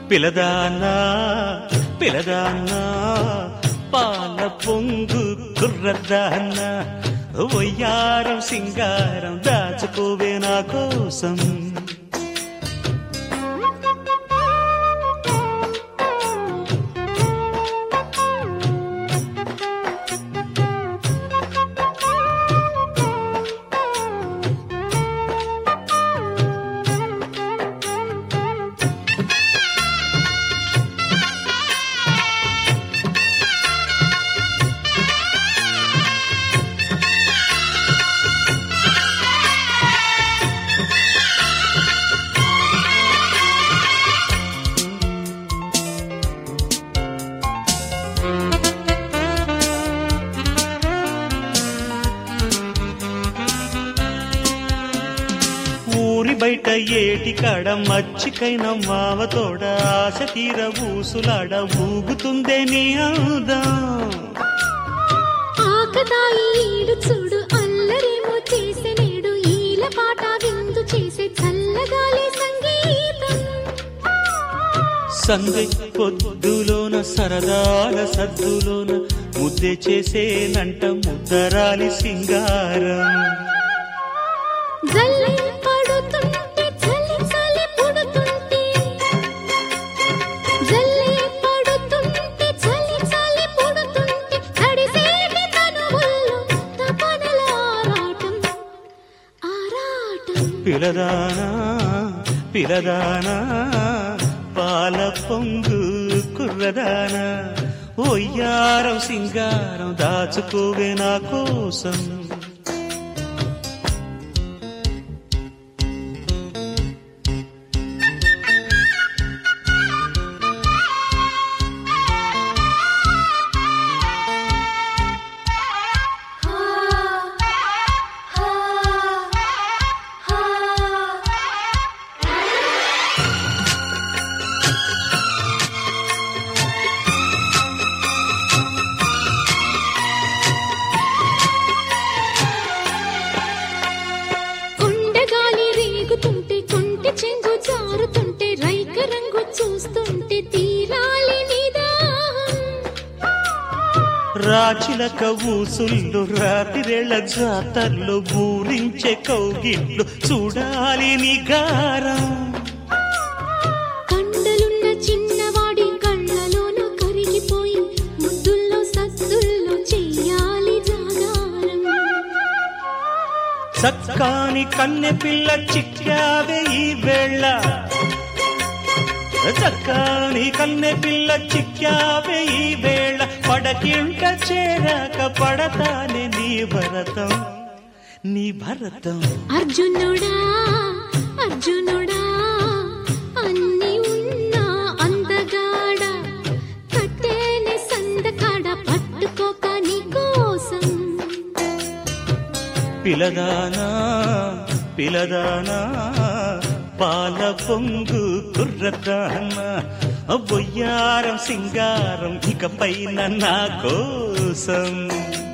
పిలదానా పిలదానా పాల పొంగు కుర్రదానా వయ్యారం సింగారం దాచుకోవే నా కోసం ఊరి బయట ఏటి కాడ మచ్చికైన మావతోడ ఆశ తీర ఊసులాడ ఊగుతుందే నీ అందం ఆకతాయి ఈడు చూడు అల్లరేమో చేసే నేడు ఈల పాట విందు చేసే చల్లగాలి సంగీతం సందె పొద్దులోన సరదాల సద్దులోన ముద్దె చేసేనంట ముద్దరాలి సింగారం జల్లి పడుతుంటే చలి చలి పుడుతుంటే జల్లి పడుతుంటే చలి చలి పుడుతుంటే తడిసేటి తనువుల్లో తపనల ఆరాటం ఆరాటం పిలదానా పిలదానా పాల పొంగు కుర్రదానా ఒయ్యారం సింగారం దాచుకోవే నా కోసం కొండగాలి రేగుతుంటే కొంటె చెంగు జారుతుంటే రైక రంగు చూస్తుంటే తీరాలి నిదాహం రాచిలక ఊసుళ్ళు రాతిరేళ్ల జాతర్లు ఊరించే కౌగిళ్ళు చూడాలి నిగారం కండలున్న చిన్నవాడి కళ్ళలోన కరిగిపోయి ముద్దుల్లో సద్దుల్లో చెయ్యాలి జాగారం చక్కాని కన్నె పిల్ల చిక్కావే ఈ వేళ చక్కాని కన్నె పిల్ల చిక్కావే ఈ వేళ పడకింట చేరాక పడతానే నీ భరతం నీ భరతం అర్జునుడా అర్జునుడా అన్ని ఉన్నా అందగాడ కట్టేనే సందకాడ పట్టుకోక నీ కోసం పిలదానా పిలదానా పాల పొంగు కుర్రదానా బొయ్యారం సింగారం ఇకపైన నా కోసం